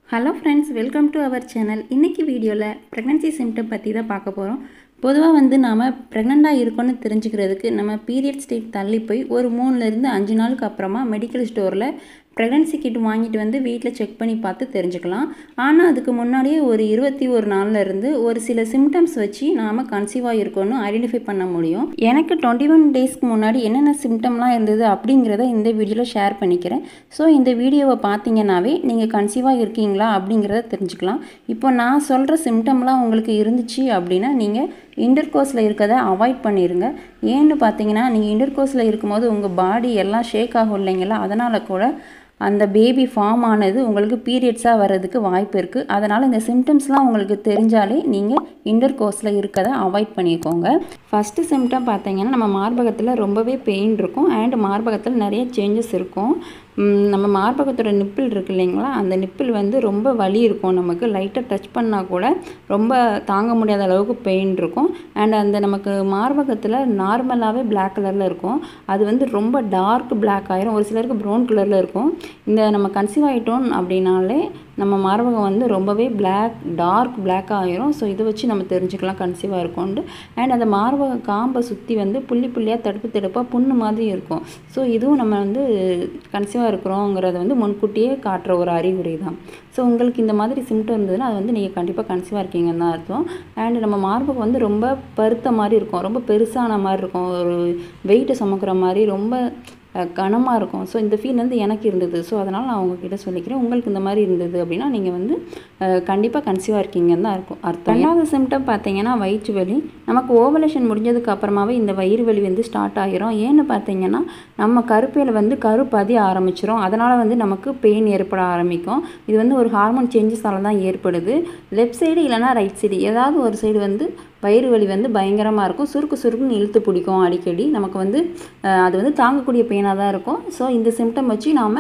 hello friends welcome to our channel இன்றைக்கி வீடியோவில் pregnancy symptom பற்றி தான் பார்க்க போகிறோம் பொதுவாக வந்து நாம் ப்ரெக்னெண்ட்டாக இருக்கோன்னு தெரிஞ்சுக்கிறதுக்கு நம்ம பீரியட் ஸ்டேட் தள்ளி போய் ஒரு மூணுலேருந்து அஞ்சு நாளுக்கு அப்புறமா மெடிக்கல் ஸ்டோரில் ப்ரெக்னன்சி கிட் வாங்கிட்டு வந்து வீட்டில் செக் பண்ணி பார்த்து தெரிஞ்சுக்கலாம் ஆனால் அதுக்கு முன்னாடியே ஒரு இருபத்தி ஒரு நாள்ல இருந்து ஒரு சில சிம்டம்ஸ் வச்சு நாம் கன்சீவ் ஆகிருக்கோன்னு ஐடென்டிஃபை பண்ண முடியும் எனக்கு டுவெண்ட்டி ஒன் டேஸ்க்கு முன்னாடி என்னென்ன சிம்டம்லாம் இருந்தது அப்படிங்கிறத இந்த வீடியோவில் ஷேர் பண்ணிக்கிறேன் ஸோ இந்த வீடியோவை பார்த்தீங்கன்னாவே நீங்கள் கன்சீவாக இருக்கீங்களா அப்படிங்கிறத தெரிஞ்சுக்கலாம் இப்போ நான் சொல்கிற சிம்டம்லாம் உங்களுக்கு இருந்துச்சு அப்படின்னா நீங்கள் இன்டர் கோர்ஸில் இருக்கிறத அவாய்ட் பண்ணிடுங்க ஏன்னு பார்த்தீங்கன்னா நீங்கள் இன்டர் கோர்ஸில் இருக்கும்போது உங்கள் பாடி எல்லாம் ஷேக் ஆகும் இல்லைங்களா அதனால் கூட அந்த பேபி ஃபார்ம் ஆனது உங்களுக்கு பீரியட்ஸாக வர்றதுக்கு வாய்ப்பு இருக்குது அதனால் இந்த சிம்டம்ஸ்லாம் உங்களுக்கு தெரிஞ்சாலே நீங்கள் இன்டர் கோர்ஸில் இருக்கிறத அவாய்ட் பண்ணிக்கோங்க ஃபஸ்ட்டு சிம்டம் பார்த்தீங்கன்னா நம்ம மார்பகத்தில் ரொம்பவே பெயின் இருக்கும் அண்ட் மார்பகத்தில் நிறைய சேஞ்சஸ் இருக்கும் நம்ம மார்பகத்தோட நிப்பிள் இருக்கு இல்லைங்களா அந்த நிப்பிள் வந்து ரொம்ப வலி இருக்கும் நமக்கு லைட்டாக டச் பண்ணால் கூட ரொம்ப தாங்க முடியாத அளவுக்கு பெயின் இருக்கும் அண்ட் அந்த நமக்கு மார்பகத்தில் நார்மலாகவே பிளாக் கலரில் இருக்கும் அது வந்து ரொம்ப டார்க் பிளாக் ஆயிரும் ஒரு சிலருக்கு ப்ரௌன் கலரில் இருக்கும் இந்த நம்ம கன்சீவ் ஆகிட்டோம் அப்படின்னாலே நம்ம மார்பகம் வந்து ரொம்பவே பிளாக் டார்க் பிளாக் ஆயிரும் ஸோ இதை வச்சு நம்ம தெரிஞ்சுக்கலாம் கன்சீவாக இருக்கும்ட்டு அண்ட் அந்த மார்பக காம்பை சுற்றி வந்து புள்ளி புள்ளியாக தடுப்பு தடுப்பாக புண்ணு மாதிரி இருக்கும் ஸோ இதுவும் நம்ம வந்து கன்சீவாக இருக்கிறோங்கிறத வந்து முன்கூட்டியே காட்டுற ஒரு அறிகுறி தான் ஸோ உங்களுக்கு இந்த மாதிரி சிம்டம் இருந்ததுன்னா அது வந்து நீங்கள் கண்டிப்பாக கன்சீவாக இருக்கீங்கன்னு தான் அர்த்தம் அண்ட் நம்ம மார்பகம் வந்து ரொம்ப பருத்த மாதிரி இருக்கும் ரொம்ப பெருசான மாதிரி இருக்கும் ஒரு வெயிட்டை சுமக்கிற மாதிரி ரொம்ப கனமாக இருக்கும் ஸோ இந்த ஃபீல் வந்து எனக்கு இருந்தது ஸோ அதனால் நான் உங்ககிட்ட சொல்லிக்கிறேன் உங்களுக்கு இந்த மாதிரி இருந்தது அப்படின்னா நீங்கள் வந்து கண்டிப்பாக கன்சீவாக இருக்கீங்கன்னு தான் இருக்கும் அர்த்தம் ரெண்டாவது சிம்டம் பார்த்தீங்கன்னா வயிற்று வலி நமக்கு ஓவலேஷன் முடிஞ்சதுக்கு அப்புறமாவே இந்த வயிறு வலி வந்து ஸ்டார்ட் ஆகிரும் ஏன்னு பார்த்தீங்கன்னா நம்ம கருப்பையில் வந்து கரு பதிய ஆரம்பிச்சிரும் அதனால் வந்து நமக்கு பெயின் ஏற்பட ஆரம்பிக்கும் இது வந்து ஒரு ஹார்மோன் சேஞ்சஸால் தான் ஏற்படுது லெஃப்ட் சைடு இல்லைனா ரைட் சைடு ஏதாவது ஒரு சைடு வந்து வயிறு வலி வந்து பயங்கரமாக இருக்கும் சுருக்கு சுருக்குன்னு இழுத்து பிடிக்கும் அடிக்கடி நமக்கு வந்து அது வந்து தாங்கக்கூடிய பெயினாக தான் இருக்கும் ஸோ இந்த சிம்டம் வச்சு நாம்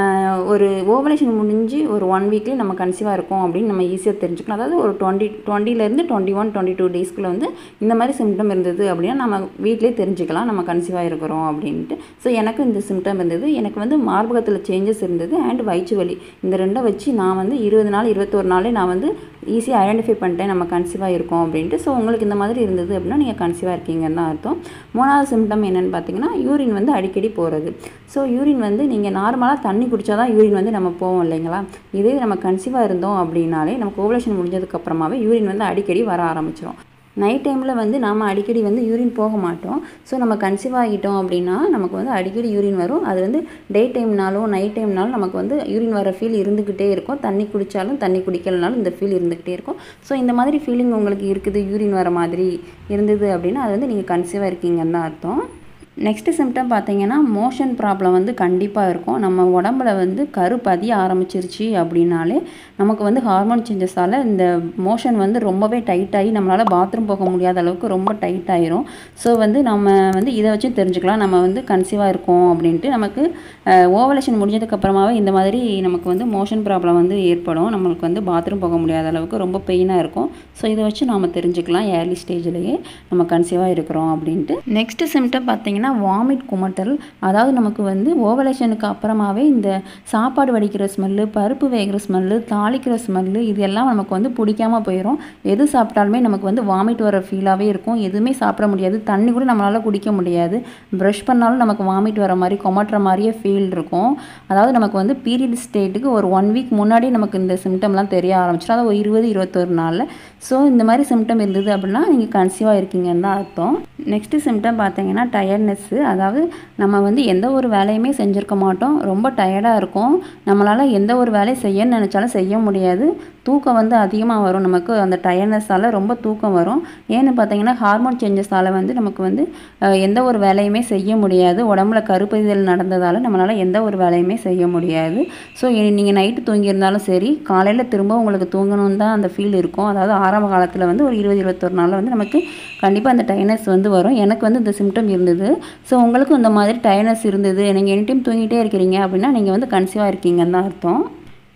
ஒரு ஓவலேஷன் முடிஞ்சு ஒரு ஒன் வீக்லேயே நம்ம கன்சீவாக இருக்கோம் அப்படின்னு நம்ம ஈஸியாக தெரிஞ்சுக்கலாம் அதாவது ஒரு டுவெண்ட்டி டுவெண்ட்டிலேருந்து டுவெண்ட்டி ஒன் டுவெண்ட்டி டூ டேஸ்க்குள்ளே வந்து இந்த மாதிரி சிம்டம் இருந்தது அப்படின்னா நம்ம வீட்டிலே தெரிஞ்சுக்கலாம் நம்ம கன்சீவாக இருக்கிறோம் அப்படின்ட்டு ஸோ எனக்கு இந்த சிம்டம் இருந்தது எனக்கு வந்து மார்பகத்தில் சேஞ்சஸ் இருந்தது அண்ட் வயிற்று வலி இந்த ரெண்டை வச்சு நான் வந்து இருபது நாள் இருபத்தொரு நாளே நான் வந்து ஈஸியாக ஐடென்டிஃபை பண்ணிட்டேன் நம்ம கன்சீவாக இருக்கோம் அப்படின்ட்டு ஸோ உங்களுக்கு இந்த மாதிரி இருந்தது அப்படின்னா நீங்கள் கன்சீவாக இருக்கீங்கன்னு தான் அர்த்தம் மூணாவது சிம்டம் என்னென்னு பார்த்தீங்கன்னா யூரின் வந்து அடிக்கடி போகிறது ஸோ யூரின் வந்து நீங்கள் நார்மலாக தண்ணி குடித்தா தான் யூரின் வந்து நம்ம போவோம் இல்லைங்களா இதே நம்ம கன்சீவாக இருந்தோம் அப்படின்னாலே நமக்கு ஓவலேஷன் முடிஞ்சதுக்கப்புறமாவே யூரின் வந்து அடிக்கடி வர ஆரம்பிச்சிடும் நைட் டைமில் வந்து நாம் அடிக்கடி வந்து யூரின் போக மாட்டோம் ஸோ நம்ம கன்சீவ் ஆகிட்டோம் அப்படின்னா நமக்கு வந்து அடிக்கடி யூரின் வரும் அது வந்து டே டைம்னாலும் நைட் டைம்னாலும் நமக்கு வந்து யூரின் வர ஃபீல் இருந்துக்கிட்டே இருக்கும் தண்ணி குடித்தாலும் தண்ணி குடிக்கலனாலும் இந்த ஃபீல் இருந்துக்கிட்டே இருக்கும் ஸோ இந்த மாதிரி ஃபீலிங் உங்களுக்கு இருக்குது யூரின் வர மாதிரி இருந்தது அப்படின்னா அது வந்து நீங்கள் கன்சீவாக இருக்கீங்கன்னு தான் அர்த்தம் நெக்ஸ்ட்டு சிம்டம் பார்த்தீங்கன்னா மோஷன் ப்ராப்ளம் வந்து கண்டிப்பாக இருக்கும் நம்ம உடம்புல வந்து கரு பதிய ஆரம்பிச்சிருச்சு அப்படின்னாலே நமக்கு வந்து ஹார்மோன் சேஞ்சஸால் இந்த மோஷன் வந்து ரொம்பவே டைட் ஆகி நம்மளால் பாத்ரூம் போக முடியாத அளவுக்கு ரொம்ப டைட் ஆயிரும் ஸோ வந்து நம்ம வந்து இதை வச்சு தெரிஞ்சுக்கலாம் நம்ம வந்து கன்சீவாக இருக்கோம் அப்படின்ட்டு நமக்கு ஓவலேஷன் முடிஞ்சதுக்கப்புறமாவே இந்த மாதிரி நமக்கு வந்து மோஷன் ப்ராப்ளம் வந்து ஏற்படும் நம்மளுக்கு வந்து பாத்ரூம் போக முடியாத அளவுக்கு ரொம்ப பெயினாக இருக்கும் ஸோ இதை வச்சு நாம் தெரிஞ்சுக்கலாம் ஏர்லி ஸ்டேஜ்லேயே நம்ம கன்சீவாக இருக்கிறோம் அப்படின்ட்டு நெக்ஸ்ட்டு சிம்டம் பார்த்தீங்கன்னா வாமிட் குமட்டல் அதாவது நமக்கு வந்து ஓவலேஷனுக்கு அப்புறமாவே இந்த சாப்பாடு வடிக்கிற ஸ்மெல்லு பருப்பு வேகிற ஸ்மெல்லு தாளிக்கிற ஸ்மெல்லு இது எல்லாம் நமக்கு வந்து பிடிக்காம போயிடும் எது சாப்பிட்டாலுமே நமக்கு வந்து வாமிட் வர ஃபீலாகவே இருக்கும் எதுவுமே சாப்பிட முடியாது தண்ணி கூட நம்மளால் குடிக்க முடியாது ப்ரஷ் பண்ணாலும் நமக்கு வாமிட் வர மாதிரி கொமட்டுற மாதிரியே ஃபீல் இருக்கும் அதாவது நமக்கு வந்து பீரியட் ஸ்டேட்டுக்கு ஒரு ஒன் வீக் முன்னாடியே நமக்கு இந்த சிம்டம்லாம் தெரிய ஆரம்பிச்சிடும் அதாவது ஒரு இருபது இருபத்தொரு நாளில் ஸோ இந்த மாதிரி சிம்டம் இருந்தது அப்படின்னா நீங்கள் கன்சீவாக இருக்கீங்கன்னு தான் அர்த்தம் நெக்ஸ்ட்டு சிம்டம் பார்த்தீங்கன்னா டயர்ட்னஸ்ஸு அதாவது நம்ம வந்து எந்த ஒரு வேலையுமே செஞ்சுருக்க மாட்டோம் ரொம்ப டயர்டாக இருக்கும் நம்மளால் எந்த ஒரு வேலையும் செய்யணும்னு நினச்சாலும் செய்ய முடியாது தூக்கம் வந்து அதிகமாக வரும் நமக்கு அந்த டயர்ட்னஸால் ரொம்ப தூக்கம் வரும் ஏன்னு பார்த்தீங்கன்னா ஹார்மோன் சேஞ்சஸால் வந்து நமக்கு வந்து எந்த ஒரு வேலையுமே செய்ய முடியாது உடம்புல கருப்பதிதல் நடந்ததால் நம்மளால் எந்த ஒரு வேலையுமே செய்ய முடியாது ஸோ நீங்கள் நைட்டு தூங்கியிருந்தாலும் சரி காலையில் திரும்ப உங்களுக்கு தூங்கணும்னு தான் அந்த ஃபீல் இருக்கும் அதாவது ஆரம்ப காலத்தில் வந்து ஒரு இருபது இருபத்தொரு நாளில் வந்து நமக்கு கண்டிப்பாக அந்த டயர்னஸ் வந்து வரும் எனக்கு வந்து இந்த சிம்டம் இருந்தது ஸோ உங்களுக்கும் இந்த மாதிரி டயர்னஸ் இருந்தது நீங்கள் எனி டைம் தூங்கிட்டே இருக்கிறீங்க அப்படின்னா நீங்கள் வந்து கன்சீவாக இருக்கீங்கன்னு தான் அர்த்தம்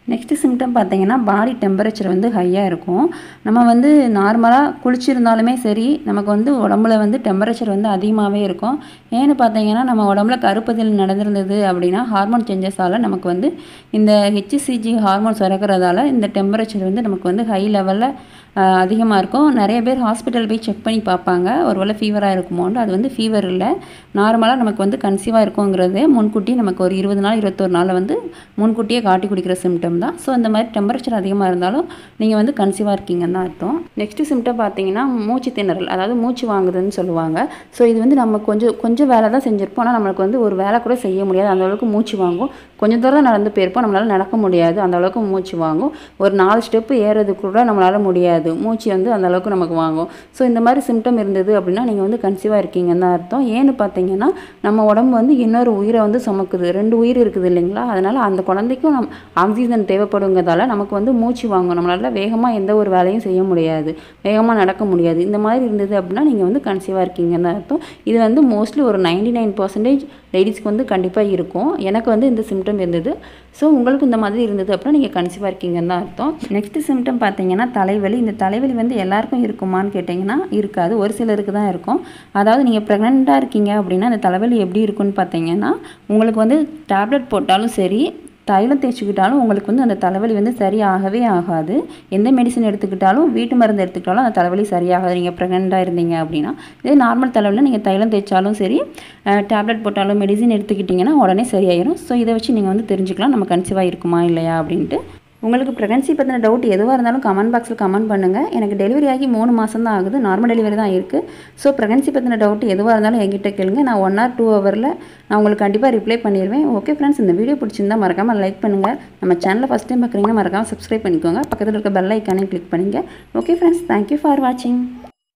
நெக்ஸ்ட்டு சிம்டம் பார்த்தீங்கன்னா பாடி டெம்பரேச்சர் வந்து ஹையாக இருக்கும் நம்ம வந்து நார்மலாக குளிச்சிருந்தாலுமே சரி நமக்கு வந்து உடம்புல வந்து டெம்பரேச்சர் வந்து அதிகமாகவே இருக்கும் ஏன்னு பார்த்தீங்கன்னா நம்ம உடம்புல கருப்பதில் நடந்திருந்தது அப்படின்னா ஹார்மோன் சேஞ்சஸால் நமக்கு வந்து இந்த ஹெச்சிசிஜி ஹார்மோன்ஸ் சுரக்கிறதால இந்த டெம்பரேச்சர் வந்து நமக்கு வந்து ஹை லெவலில் அதிகமாக இருக்கும் நிறைய பேர் ஹாஸ்பிட்டல் போய் செக் பண்ணி பார்ப்பாங்க ஒருவேளை ஃபீவராக இருக்குமோன்னு அது வந்து ஃபீவர் இல்லை நார்மலாக நமக்கு வந்து கன்சீவாக இருக்குங்கிறது முன்கூட்டி நமக்கு ஒரு இருபது நாள் இருபத்தொரு நாளில் வந்து முன்கூட்டியே காட்டி குடிக்கிற சிம்டம் தான் ஸோ இந்த மாதிரி டெம்பரேச்சர் அதிகமாக இருந்தாலும் நீங்கள் வந்து கன்சீவாக இருக்கீங்கன்னு தான் அர்த்தம் நெக்ஸ்ட்டு சிம்டம் பார்த்தீங்கன்னா மூச்சு திணறல் அதாவது மூச்சு வாங்குதுன்னு சொல்லுவாங்க ஸோ இது வந்து நம்ம கொஞ்சம் கொஞ்சம் வேலை தான் செஞ்சுருப்போம் ஆனால் நம்மளுக்கு வந்து ஒரு வேலை கூட செய்ய முடியாது அந்த அளவுக்கு மூச்சு வாங்கும் கொஞ்சம் தூரம் தான் நடந்து போயிருப்போம் நம்மளால் நடக்க முடியாது அந்த அளவுக்கு மூச்சு வாங்கும் ஒரு நாலு ஸ்டெப்பு ஏறது கூட நம்மளால் முடியாது மூச்சு வந்து அந்த அளவுக்கு நமக்கு வாங்கும் ஸோ இந்த மாதிரி சிம்டம் இருந்தது அப்படின்னா நீங்கள் வந்து கன்சீவாக இருக்கீங்கன்னு தான் அர்த்தம் ஏன்னு பார்த்தீங்கன்னா நம்ம உடம்பு வந்து இன்னொரு உயிரை வந்து சுமக்குது ரெண்டு உயிர் இருக்குது இல்லைங்களா அதனால் அந்த குழந்தைக்கும் நம் ஆக்சிஜன் தேவைப்படுங்கிறதால நமக்கு வந்து மூச்சு வாங்கும் நம்மளால் வேகமாக எந்த ஒரு வேலையும் செய்ய முடியாது வேகமாக நடக்க முடியாது இந்த மாதிரி இருந்தது அப்படின்னா நீங்கள் வந்து கன்சீவாக இருக்கீங்கன்னு தான் அர்த்தம் இது வந்து மோஸ்ட்லி ஒரு நைன்டி நைன் பர்சன்டேஜ் லேடிஸ்க்கு வந்து கண்டிப்பாக இருக்கும் எனக்கு வந்து இந்த சிம்டம் இருந்தது ஸோ உங்களுக்கு இந்த மாதிரி இருந்தது அப்படின்னா நீங்கள் கன்சீவாக இருக்கீங்கன்னு தான் அர்த்தம் நெக்ஸ்ட் சிம்டம் பார்த்தீங்கன்னா தலைவலி இந்த தலைவலி வந்து எல்லாருக்கும் இருக்குமான்னு கேட்டிங்கன்னா இருக்காது ஒரு சிலருக்கு தான் இருக்கும் அதாவது நீங்கள் ப்ரெக்னெண்ட்டாக இருக்கீங்க அப்படின்னா அந்த தலைவலி எப்படி இருக்குன்னு பார்த்தீங்கன்னா உங்களுக்கு வந்து டேப்லெட் போட்டாலும் சரி தைலம் தேய்ச்சிக்கிட்டாலும் உங்களுக்கு வந்து அந்த தலைவலி வந்து சரியாகவே ஆகாது எந்த மெடிசன் எடுத்துக்கிட்டாலும் வீட்டு மருந்து எடுத்துக்கிட்டாலும் அந்த தலைவலி சரியாகாது நீங்கள் ப்ரெக்னெண்ட்டாக இருந்தீங்க அப்படின்னா இதே நார்மல் தலைவலியில் நீங்கள் தைலம் தேய்ச்சாலும் சரி டேப்லெட் போட்டாலும் மெடிசின் எடுத்துக்கிட்டிங்கன்னா உடனே சரியாயிரும் ஸோ இதை வச்சு நீங்கள் வந்து தெரிஞ்சுக்கலாம் நம்ம கன்சீவாக இருக்குமா இல்லையா அப்படின்ட்டு உங்களுக்கு ப்ரெக்னன்சி பற்றின டவுட் எதுவாக இருந்தாலும் கமெண்ட் பாக்ஸில் கமெண்ட் பண்ணுங்கள் எனக்கு டெலிவரி ஆகி மூணு மாதம் தான் ஆகுது நார்மல் டெலிவரி தான் இருக்குது ஸோ ப்ரெக்னன்சி பற்றின டவுட் எதுவாக இருந்தாலும் என்கிட்ட கேளுங்க நான் ஒன் ஆர் டூ ஹவரில் நான் உங்களுக்கு கண்டிப்பாக ரிப்ளை பண்ணிடுவேன் ஓகே ஃப்ரெண்ட்ஸ் இந்த வீடியோ பிடிச்சிருந்தா மறக்காமல் லைக் பண்ணுங்கள் நம்ம சேனலை ஃபஸ்ட் டைம் பார்க்குறீங்கன்னா மறக்காமல் சப்ஸ்கிரைப் பண்ணிக்கோங்க பக்கத்தில் இருக்க பெல் ஐக்கானே கிளிக் பண்ணுங்கள் ஓகே ஃப்ரெண்ட்ஸ் தேங்க்யூ ஃபார் வாட்சிங்